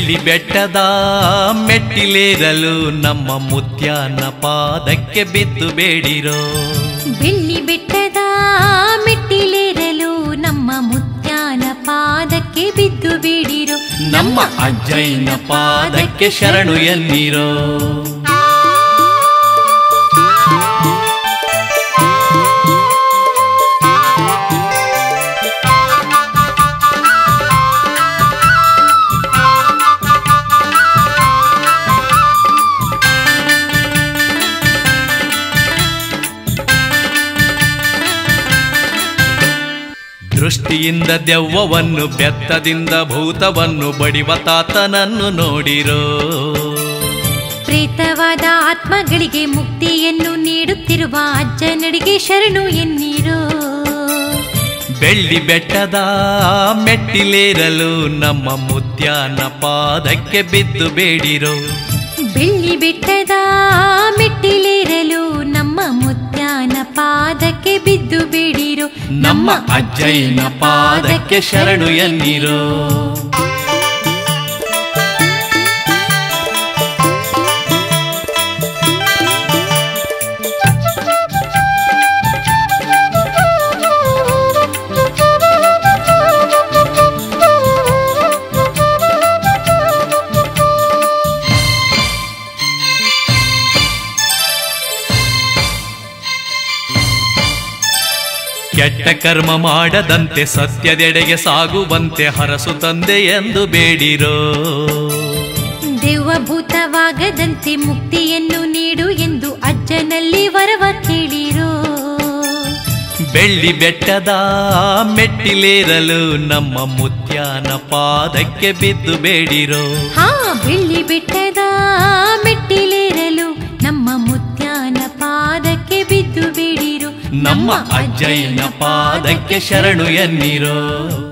ಬೆಳ್ಳಿ ಬೆಟ್ಟದ ಮೆಟ್ಟಿಲೇರಲು ನಮ್ಮ ಮುತ್ಯಾನ ಪಾದಕ್ಕೆ ಬಿದ್ದು ಬೇಡಿರೋ ಬೆಳ್ಳಿ ಬೆಟ್ಟದ ಮೆಟ್ಟಿಲೇರಲು ನಮ್ಮ ಮುತ್ಯಾನ ಪಾದಕ್ಕೆ ಬಿದ್ದು ಬೀಡಿರು ನಮ್ಮ ಅಜ್ಜಯ್ಯನ ಪಾದಕ್ಕೆ ಶರಣು ಎನ್ನಿರೋ ದೃಷ್ಟಿಯಿಂದ ದೆವ್ವವನ್ನು ಬೆತ್ತದಿಂದ ಭೂತವನ್ನು ಬಡಿವ ತಾತನನ್ನು ನೋಡಿರೋ ಪ್ರೇತವಾದ ಆತ್ಮಗಳಿಗೆ ಮುಕ್ತಿಯನ್ನು ನೀಡುತ್ತಿರುವ ಅಜ್ಜನಡಿಗೆ ಶರಣು ಎನ್ನಿರು ಬೆಳ್ಳಿ ಬೆಟ್ಟದ ಮೆಟ್ಟಿಲೇರಲು ನಮ್ಮ ಮುತ್ಯಾನ ಪಾದಕ್ಕೆ ಬಿದ್ದು ಬೇಡಿರೋ ಬೆಳ್ಳಿ ಬೆಟ್ಟದ ಮೆಟ್ಟಿಲೇರಲು ನಮ್ಮ ಮುತ್ಯಾನ ಪಾದಕ್ಕೆ ಬಿದ್ದು ಬೀಡಿರು ನಮ್ಮ ಅಜ್ಜಯ್ಯನ ಪಾದಕ್ಕೆ ಶರಣು ಎನ್ನಿರೋ ಕೆಟ್ಟ ಕರ್ಮ ಮಾಡದಂತೆ ಸತ್ಯದೆಡೆಗೆ ಸಾಗುವಂತೆ ಹರಸು ತಂದೆ ಎಂದು ಬೇಡಿರೋ ದೆವ್ವಭೂತವಾಗದಂತೆ ಮುಕ್ತಿಯನ್ನು ನೀಡು ಎಂದು ಅಜ್ಜನಲ್ಲಿ ವರವ ಕೇಳಿರೋ ಬೆಳ್ಳಿ ಬೆಟ್ಟದ ಮೆಟ್ಟಿಲೇರಲು ನಮ್ಮ ಮುತ್ಯಾನ ಪಾದಕ್ಕೆ ಬಿದ್ದು ಬೇಡಿರೋ ಹಾ ಬೆಳ್ಳಿ ಬೆಟ್ಟದ ಮೆಟ್ಟಿಲೇರಲು ನಮ್ಮ ಮುತ್ಯಾನ ಪಾದಕ್ಕೆ ಬಿದ್ದು ಬೀಡಿರು ನಮ್ಮ ಅಜ್ಜಯ್ಯನ ಪಾದಕ್ಕೆ ಶರಣು ಎನ್ನಿರೋ